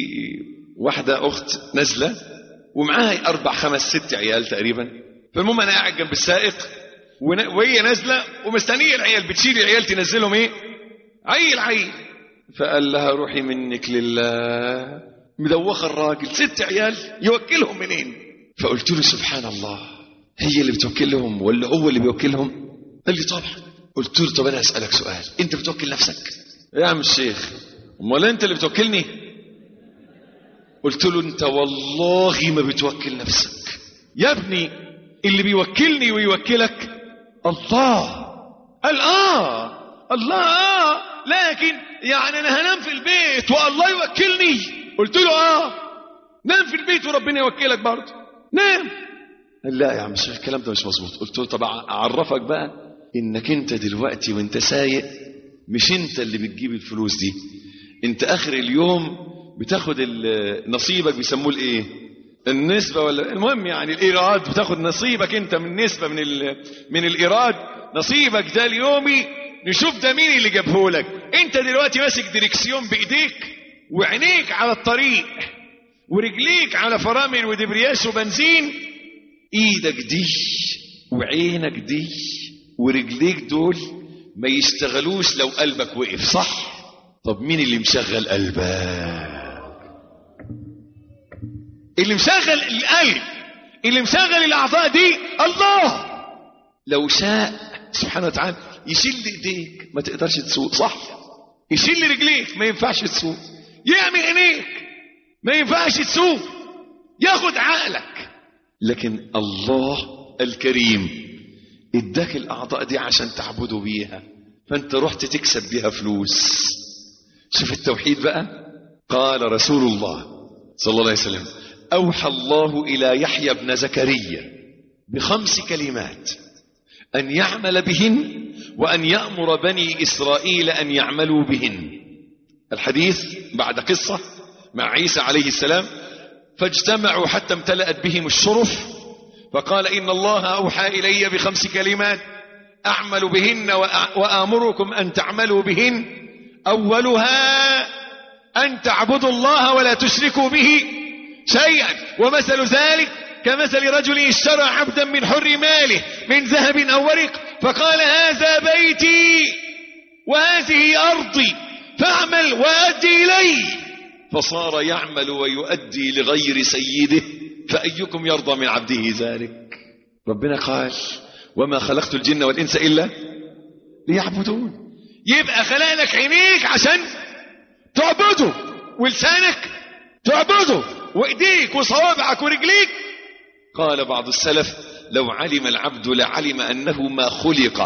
واحدة أخت نازلة ومعاها أربع خمس ست عيال تقريبا فالمهم أنا قاعد جنب السائق ون- وهي نازلة ومستنية العيال بتشيل العيال تنزلهم إيه عيل عيل فقال لها روحي منك لله مدوخة الراجل ست عيال يوكلهم منين فقلت له سبحان الله هي اللي بتوكلهم ولا هو اللي بيوكلهم قال لي طبعا قلت له طب انا اسالك سؤال انت بتوكل نفسك يا عم الشيخ امال انت اللي بتوكلني قلت له انت والله ما بتوكل نفسك يا ابني اللي بيوكلني ويوكلك الله قال اه الله اه لكن يعني انا هنام في البيت والله يوكلني قلت له اه نام في البيت وربنا يوكلك برضه نام قال لا يا عم الشيخ الكلام ده مش مظبوط قلت له طب اعرفك بقى انك انت دلوقتي وانت سايق مش انت اللي بتجيب الفلوس دي انت اخر اليوم بتاخد ال- نصيبك بيسموه الايه النسبة ولا المهم يعني الايراد بتاخد نصيبك انت من نسبة من ال... من الايراد نصيبك ده اليومي نشوف ده مين اللي جابه لك انت دلوقتي ماسك ديركسيون بايديك وعينيك على الطريق ورجليك على فرامل ودبرياس وبنزين ايدك دي وعينك دي ورجليك دول ما يشتغلوش لو قلبك وقف صح طب مين اللي مشغل قلبك اللي مشغل القلب اللي مشغل الاعضاء دي الله لو شاء سبحانه وتعالى يشيل ايديك ما تقدرش تسوق صح يشيل رجليك ما ينفعش تسوق يعمل عينيك ما ينفعش تسوق ياخد عقلك لكن الله الكريم اداك الاعضاء دي عشان تعبده بيها فانت رحت تكسب بيها فلوس شوف التوحيد بقى قال رسول الله صلى الله عليه وسلم اوحى الله الى يحيى بن زكريا بخمس كلمات ان يعمل بهن وان يامر بني اسرائيل ان يعملوا بهن الحديث بعد قصه مع عيسى عليه السلام فاجتمعوا حتى امتلأت بهم الشرف فقال إن الله أوحى إلي بخمس كلمات أعمل بهن وأ- وآمركم أن تعملوا بهن أولها أن تعبدوا الله ولا تشركوا به شيئا ومثل ذلك كمثل رجل اشترى عبدا من حر ماله من ذهب أو ورق فقال هذا بيتي وهذه أرضي فاعمل وأدي إلي فصار يعمل ويؤدي لغير سيده فأيكم يرضى من عبده ذلك ربنا قال وما خلقت الجن والإنس إلا ليعبدون يبقى خلق لك عينيك عشان تعبده ولسانك تعبده وايديك وصوابعك ورجليك قال بعض السلف لو علم العبد لعلم أنه ما خلق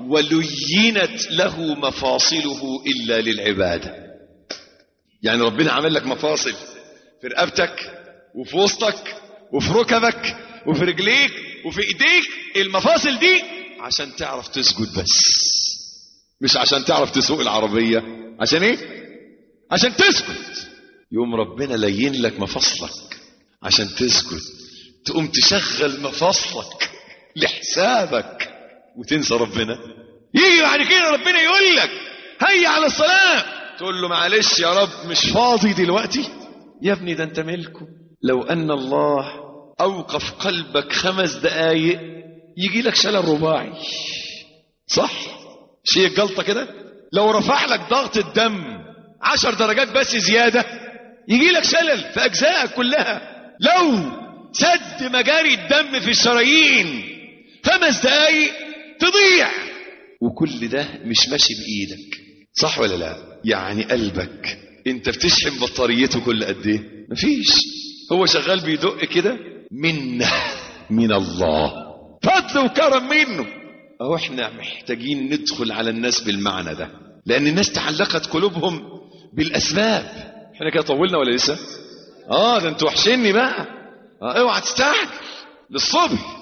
ولينت له مفاصله إلا للعبادة يعني ربنا عمل لك مفاصل في رقبتك وفي وسطك وفي ركبك وفي رجليك وفي ايديك المفاصل دي عشان تعرف تسجد بس مش عشان تعرف تسوق العربية عشان ايه عشان تسجد يوم ربنا لين لك مفاصلك عشان تسجد تقوم تشغل مفاصلك لحسابك وتنسى ربنا يجي بعد كده ربنا يقول لك هيا على الصلاة تقول له معلش يا رب مش فاضي دلوقتي يا ابني ده انت ملكه لو ان الله اوقف قلبك خمس دقايق يجي لك شلل رباعي صح شيء جلطه كده لو رفع لك ضغط الدم عشر درجات بس زيادة يجي لك شلل في أجزائك كلها لو سد مجاري الدم في الشرايين خمس دقايق تضيع وكل ده مش ماشي بايدك صح ولا لا يعني قلبك انت بتشحن بطاريته كل قد ايه مفيش هو شغال بيدق كده منه من الله فضل وكرم منه اهو احنا محتاجين ندخل على الناس بالمعنى ده لان الناس تعلقت قلوبهم بالاسباب احنا كده طولنا ولا لسه اه ده انتوا وحشني بقى آه اوعى تستعجل للصبح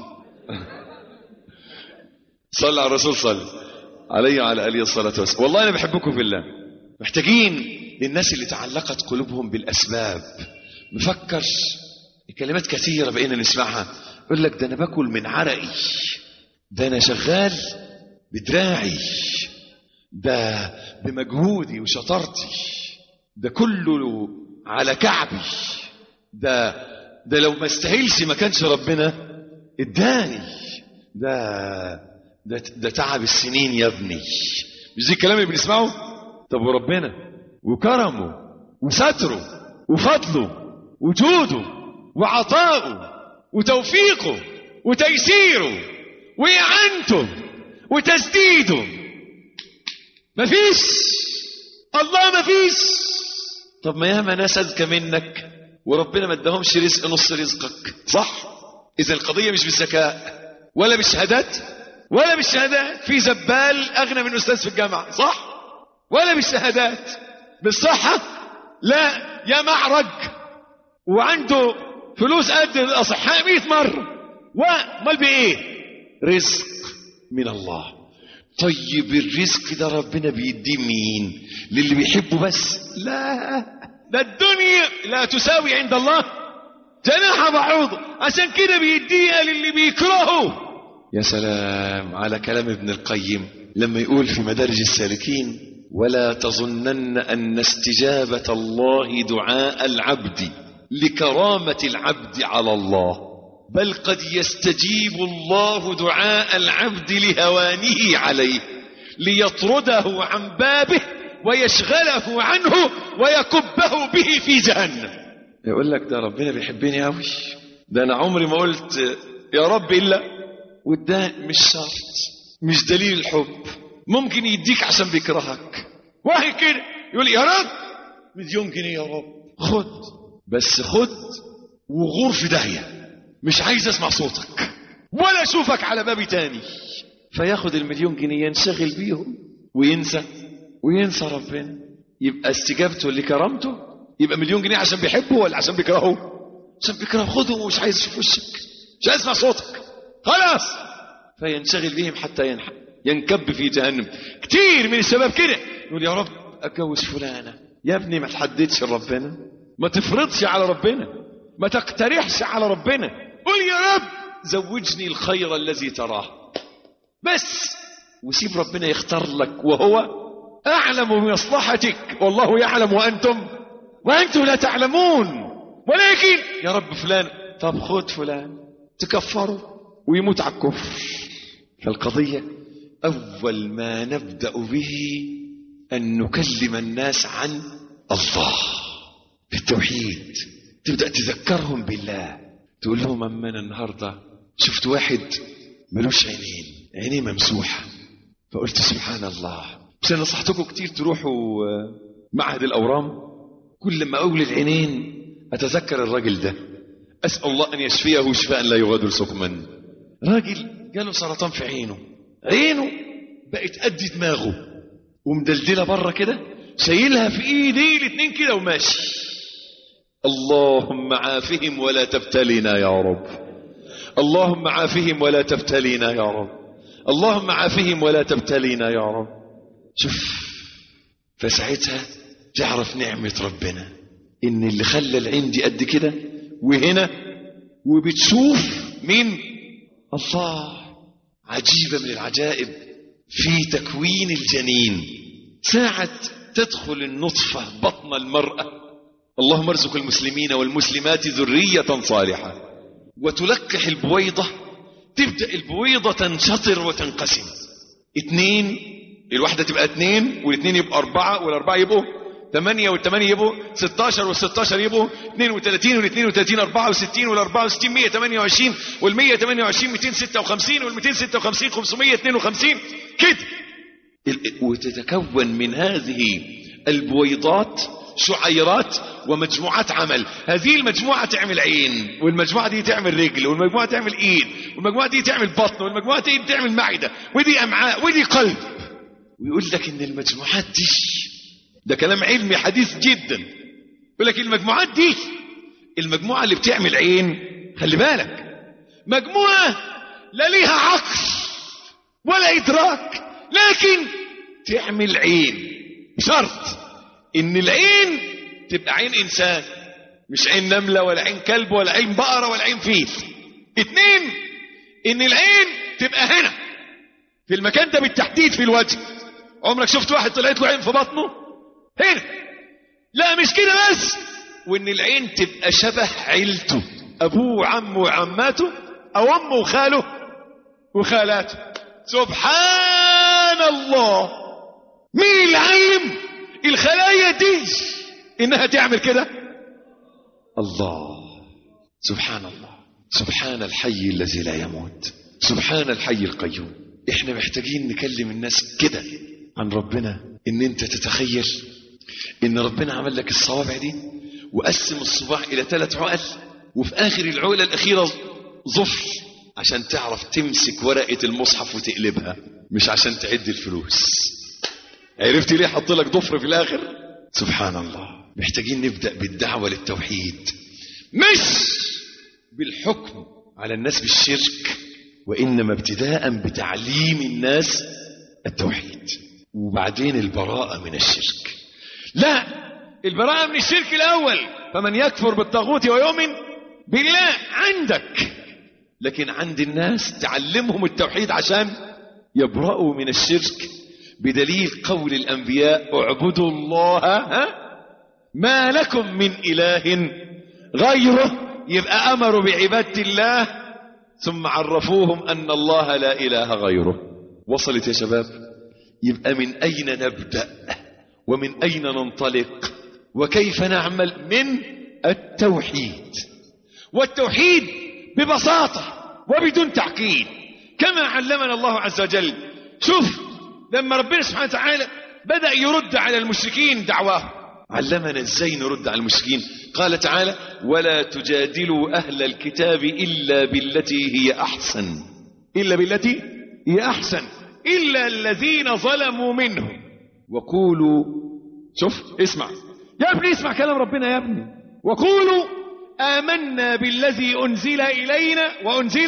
صلى على الرسول صلى عليه وعلى اله الصلاه والسلام والله انا بحبكم في الله محتاجين للناس اللي تعلقت قلوبهم بالاسباب مفكر كلمات كثيره بقينا نسمعها يقول لك ده انا باكل من عرقي ده انا شغال بدراعي ده بمجهودي وشطارتي ده كله على كعبي ده ده لو ما استاهلش ما كانش ربنا اداني ده ده ده تعب السنين يا ابني مش دي الكلام اللي بنسمعه طب وربنا وكرمه وستره وفضله وجوده وعطاؤه وتوفيقه وتيسيره وإعانته وتسديده مفيش الله مفيش طب ما ياما ناس أذكى منك وربنا ما اداهمش رزق نص رزقك صح إذا القضية مش بالذكاء ولا بالشهادات ولا بالشهادات في زبال أغنى من أستاذ في الجامعة صح ولا بالشهادات بالصحة لا يا معرج وعنده فلوس قد الأصحاء 100 مرة ومال بإيه رزق من الله طيب الرزق ده ربنا بيديه مين للي بيحبه بس لا ده الدنيا لا تساوي عند الله جناح بعوضة عشان كده بيديها للي بيكرهه يا سلام على كلام ابن القيم لما يقول في مدارج السالكين ولا تظنن أن استجابة الله دعاء العبد لكرامة العبد على الله بل قد يستجيب الله دعاء العبد لهوانه عليه ليطرده عن بابه ويشغله عنه ويكبه به في جهنم يقول لك ده ربنا بيحبني قوي ده انا عمري ما قلت يا رب الا وده مش شرط مش دليل الحب ممكن يديك عشان بيكرهك واحد كده يقول يا رب مليون جنيه يا رب خد بس خد وغور في داهيه مش عايز اسمع صوتك ولا اشوفك على بابي تاني فياخد المليون جنيه ينشغل بيهم وينسى وينسى ربنا يبقى استجابته لكرامته يبقى مليون جنيه عشان بيحبه ولا عشان بيكرهه عشان بيكرهه خده ومش عايز اشوف وشك مش عايز اسمع صوتك خلاص فينشغل بهم حتى ينحى ينكب في جهنم كتير من الشباب كده يقول يا رب اتجوز فلانه يا ابني ما تحددش ربنا ما تفرضش على ربنا ما تقترحش على ربنا قل يا رب زوجني الخير الذي تراه بس وسيب ربنا يختار لك وهو أعلم بمصلحتك والله يعلم وأنتم وأنتم لا تعلمون ولكن يا رب فلان طب خد فلان تكفره ويموت على الكفر فالقضية أول ما نبدأ به أن نكلم الناس عن الله في التوحيد تبدأ تذكرهم بالله تقول لهم أما أنا النهاردة شفت واحد ملوش عينين عينيه ممسوحة فقلت سبحان الله بس أنا نصحتكم كتير تروحوا معهد الأورام كل ما أقول العينين أتذكر الراجل ده أسأل الله أن يشفيه شفاء لا يغادر سقما راجل جاله سرطان في عينه عينه بقت قد دماغه ومدلدلة بره كده شايلها في ايديه الاتنين كده وماشي اللهم عافهم ولا تبتلينا يا رب اللهم عافهم ولا تبتلينا يا رب اللهم عافهم ولا تبتلينا يا رب شوف فساعتها تعرف نعمة ربنا ان اللي خلى العين دي قد كده وهنا وبتشوف مين الله عجيبة من العجائب في تكوين الجنين ساعة تدخل النطفة بطن المرأة اللهم ارزق المسلمين والمسلمات ذرية صالحة وتلقح البويضة تبدأ البويضة تنشطر وتنقسم اتنين الواحدة تبقى اتنين والاثنين يبقوا أربعة والأربعة يبقوا ثمانية والثمانية يبقوا 16 والستاشر يبقوا 32 والاثنين وثلاثين 64 والأربعة وستين 128 والمية 28 256 والميتين 56 552 كده وتتكون من هذه البويضات شعيرات ومجموعات عمل هذه المجموعة تعمل عين والمجموعة دي تعمل رجل والمجموعة تعمل ايد والمجموعة دي تعمل بطن والمجموعة دي تعمل معدة ودي امعاء ودي قلب ويقول لك ان المجموعات دي ده كلام علمي حديث جدا يقول لك المجموعات دي المجموعة اللي بتعمل عين خلي بالك مجموعة لا ليها عقل ولا إدراك لكن تعمل عين بشرط إن العين تبقى عين إنسان مش عين نملة ولا عين كلب ولا عين بقرة ولا عين فيل اتنين إن العين تبقى هنا في المكان ده بالتحديد في الوجه عمرك شفت واحد طلعت له عين في بطنه هنا لا مش كده بس وان العين تبقى شبه عيلته ابوه وعمه وعماته او امه وخاله وخالاته سبحان الله مين اللي علم الخلايا دي انها تعمل كده الله سبحان الله سبحان الحي الذي لا يموت سبحان الحي القيوم احنا محتاجين نكلم الناس كده عن ربنا ان انت تتخيل ان ربنا عمل لك الصوابع دي وقسم الصباع الى ثلاث عقل وفي اخر العقله الاخيره ظفر عشان تعرف تمسك ورقه المصحف وتقلبها مش عشان تعد الفلوس عرفت ليه حط لك ضفر في الاخر سبحان الله محتاجين نبدا بالدعوه للتوحيد مش بالحكم على الناس بالشرك وانما ابتداء بتعليم الناس التوحيد وبعدين البراءه من الشرك لا البراءة من الشرك الأول فمن يكفر بالطاغوت ويؤمن بالله عندك لكن عند الناس تعلمهم التوحيد عشان يبرأوا من الشرك بدليل قول الأنبياء اعبدوا الله ها ما لكم من إله غيره يبقى أمروا بعبادة الله ثم عرفوهم أن الله لا إله غيره وصلت يا شباب يبقى من أين نبدأ ومن أين ننطلق وكيف نعمل من التوحيد والتوحيد ببساطة وبدون تعقيد كما علمنا الله عز وجل شوف لما ربنا سبحانه وتعالى بدأ يرد على المشركين دعواهم علمنا ازاي نرد على المشركين قال تعالى ولا تجادلوا أهل الكتاب إلا بالتي هي أحسن إلا بالتي هي أحسن إلا الذين ظلموا منهم وقولوا شوف اسمع يا ابني اسمع كلام ربنا يا ابني وقولوا آمنا بالذي أنزل إلينا وأنزل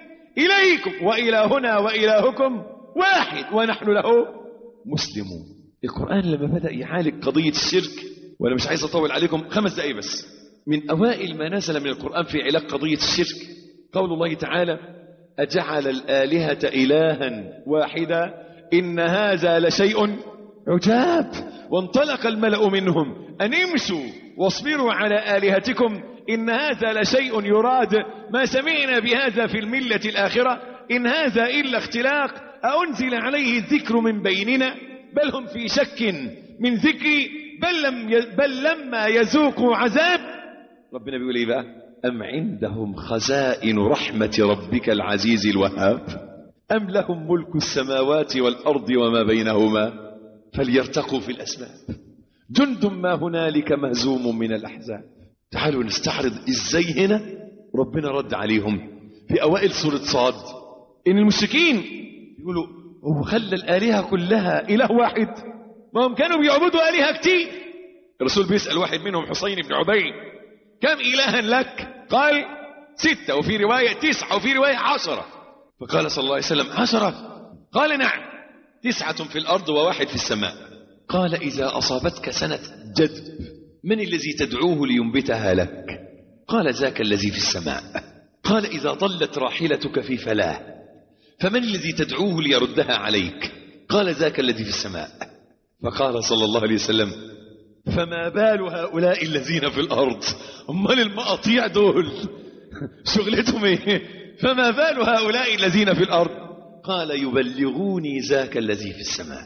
إليكم وإلهنا وإلهكم واحد ونحن له مسلمون القرآن لما بدأ يعالج قضية الشرك وأنا مش عايز أطول عليكم خمس دقايق بس من أوائل ما نزل من القرآن في علاج قضية الشرك قول الله تعالى أجعل الآلهة إلها واحدا إن هذا لشيء عجاب وانطلق الملأ منهم أن امشوا واصبروا على آلهتكم إن هذا لشيء يراد ما سمعنا بهذا في الملة الآخرة إن هذا إلا اختلاق أأنزل عليه الذكر من بيننا بل هم في شك من ذكري بل, لم ي... بل لما يذوقوا عذاب ربنا بيقول إيه بقى أم عندهم خزائن رحمة ربك العزيز الوهاب أم لهم ملك السماوات والأرض وما بينهما فليرتقوا في الأسباب جند ما هنالك مهزوم من الأحزاب تعالوا نستعرض إزاي هنا ربنا رد عليهم في أوائل سورة صاد إن المشركين يقولوا هو خلى الآلهة كلها إله واحد ما هم كانوا بيعبدوا آلهة كتير الرسول بيسأل واحد منهم حسين بن عبيد كم إلها لك قال ستة وفي رواية تسعة وفي رواية عشرة فقال صلى الله عليه وسلم عشرة قال نعم تسعة في الأرض وواحد في السماء قال إذا أصابتك سنة جدب من الذي تدعوه لينبتها لك قال ذاك الذي في السماء قال إذا ضلت راحلتك في فلاه فمن الذي تدعوه ليردها عليك قال ذاك الذي في السماء فقال صلى الله عليه وسلم فما بال هؤلاء الذين في الأرض أمال المقاطيع دول شغلتهم ايه فما بال هؤلاء الذين في الأرض قال يبلغوني ذاك الذي في السماء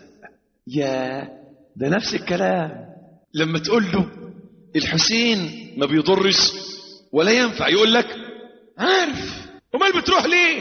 يا ده نفس الكلام لما تقول له الحسين ما بيضرش ولا ينفع يقول لك عارف امال بتروح ليه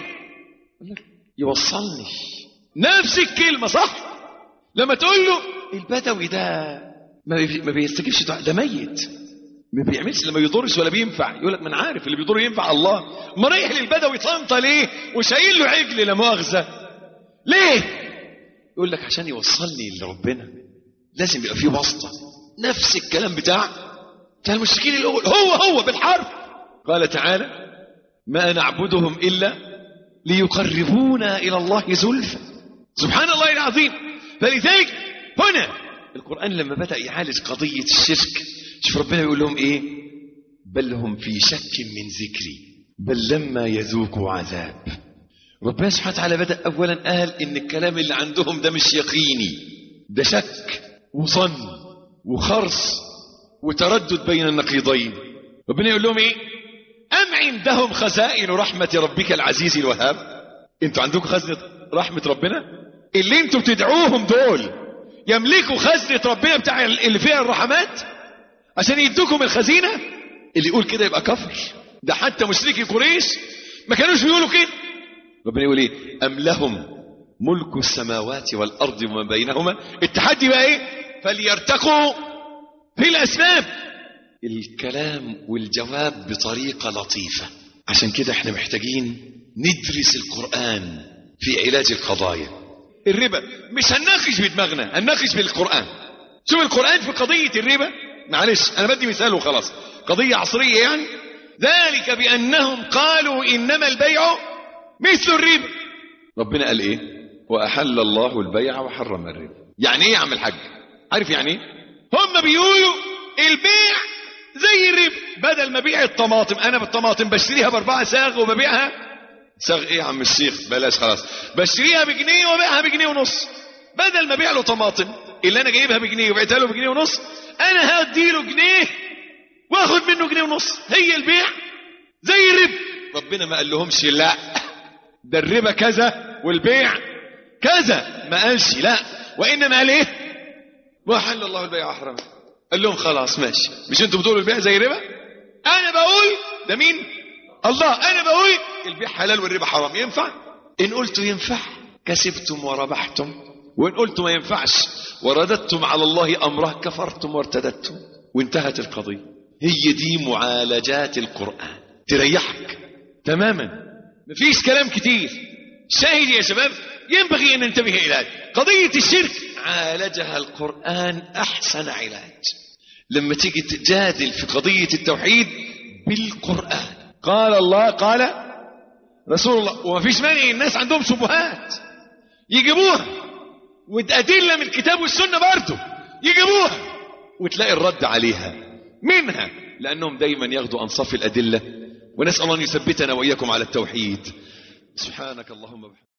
يوصلني نفس الكلمة صح لما تقول له البدوي ده ما بي- ما بيستجيبش دعاء ده ميت ما بيعملش لما يضرش ولا بينفع يقول لك ما انا عارف اللي بيضر ينفع الله ما رايح للبدوي طنطا ليه وشايل له عجل لا مؤاخذة ليه يقول لك عشان يوصلني لربنا لازم يبقى فيه واسطة نفس الكلام بتاع بتاع المشركين الأول هو هو بالحرف قال تعالى ما نعبدهم إلا ليقربونا إلى الله زلفى سبحان الله العظيم فلذلك هنا القرآن لما بدأ يعالج قضية الشرك شوف ربنا يقول لهم إيه بل هم في شك من ذكري بل لما يذوقوا عذاب ربنا سبحانه وتعالى بدأ أولا قال إن الكلام اللي عندهم ده مش يقيني ده شك وظن وخرص وتردد بين النقيضين ربنا يقول لهم إيه أم عندهم خزائن رحمة ربك العزيز الوهاب انتوا عندكم خزنة رحمة ربنا اللي انتوا بتدعوهم دول يملكوا خزنة ربنا بتاع اللي فيها الرحمات عشان يدوكم الخزينة اللي يقول كده يبقى كفر ده حتى مشركي قريش ما كانوش بيقولوا كده ربنا يقول ايه ام لهم ملك السماوات والارض وما بينهما التحدي بقى ايه فليرتقوا في الاسباب الكلام والجواب بطريقه لطيفه عشان كده احنا محتاجين ندرس القران في علاج القضايا الربا مش هنناقش بدماغنا هنناقش بالقران شوف القران في قضيه الربا معلش انا بدي مثال وخلاص قضيه عصريه يعني ذلك بانهم قالوا انما البيع مثل الربا ربنا قال ايه واحل الله البيع وحرم الربا يعني ايه يا عم الحاج عارف يعني ايه هم بيقولوا البيع زي الربا بدل ما بيع الطماطم انا بالطماطم بشتريها باربعه ساغ وببيعها ساغ ايه يا عم الشيخ بلاش خلاص بشتريها بجنيه وبيعها بجنيه ونص بدل ما ابيع له طماطم اللي انا جايبها بجنيه وبعتها له بجنيه ونص انا هدي له جنيه واخد منه جنيه ونص هي البيع زي الربا ربنا ما قال لهمش لا ده الربا كذا والبيع كذا ما قالش لا وانما قال ايه وحل الله البيع وحرمه قال لهم خلاص ماشي مش انتوا بتقولوا البيع زي الربا انا بقول ده مين الله انا بقول البيع حلال والربا حرام ينفع ان قلت ينفع كسبتم وربحتم وان قلت ما ينفعش ورددتم على الله امره كفرتم وارتددتم وانتهت القضيه هي دي معالجات القران تريحك تماما مفيش كلام كتير شاهد يا شباب ينبغي ان ننتبه الى قضيه الشرك عالجها القران احسن علاج لما تيجي تجادل في قضيه التوحيد بالقران قال الله قال رسول الله وما فيش مانع الناس عندهم شبهات يجيبوها وأدلة من الكتاب والسنة برضه يجيبوها وتلاقي الرد عليها منها لأنهم دايما ياخدوا أنصاف الأدلة ونسأل الله أن يثبتنا وإياكم على التوحيد سبحانك اللهم وبحمدك